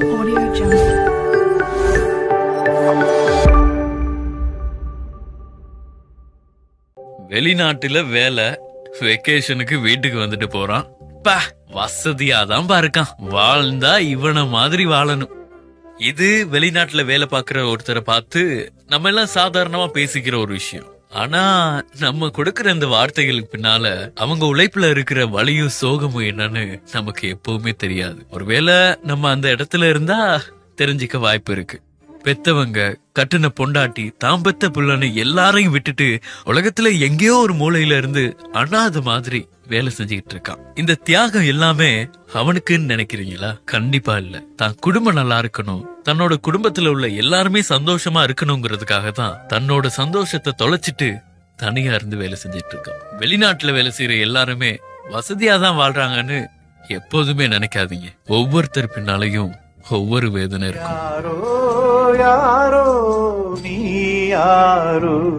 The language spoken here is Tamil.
Audio Jungle. வெளிநாட்டுல வேலை வெக்கேஷனுக்கு வீட்டுக்கு வந்துட்டு போறான் பா வசதியாதான் பாருக்கான் வாழ்ந்தா இவன மாதிரி வாழணும் இது வெளிநாட்டுல வேலை பார்க்கிற ஒருத்தரை பார்த்து நம்ம எல்லாம் சாதாரணமா பேசிக்கிற ஒரு விஷயம் ஆனா நம்ம கொடுக்கிற இந்த வார்த்தைகளுக்கு பின்னால அவங்க உழைப்புல இருக்கிற வலியும் சோகமும் என்னன்னு நமக்கு எப்பவுமே தெரியாது ஒருவேளை நம்ம அந்த இடத்துல இருந்தா தெரிஞ்சுக்க வாய்ப்பு இருக்கு பெத்தவங்க கட்டுன பொண்டாட்டி தாம் பெத்த புள்ளன்னு எல்லாரையும் விட்டுட்டு உலகத்துல எங்கேயோ ஒரு மூலையில இருந்து அனாத மாதிரி வேலை செஞ்சுக்கிட்டு இருக்கான் இந்த தியாகம் எல்லாமே அவனுக்குன்னு நினைக்கிறீங்களா கண்டிப்பா இல்ல தான் குடும்பம் நல்லா இருக்கணும் தன்னோட குடும்பத்துல உள்ள எல்லாருமே சந்தோஷமா இருக்கணுங்கிறதுக்காக தான் தன்னோட சந்தோஷத்தை தொலைச்சிட்டு தனியா இருந்து வேலை செஞ்சுட்டு இருக்கான் வெளிநாட்டுல வேலை செய்யற எல்லாருமே வசதியா தான் வாழ்றாங்கன்னு எப்போதுமே நினைக்காதீங்க ஒவ்வொருத்தர் பின்னாலையும் ஒவ்வொரு வேதனை இருக்கும் யாரோ யாரோ நீ யாரோ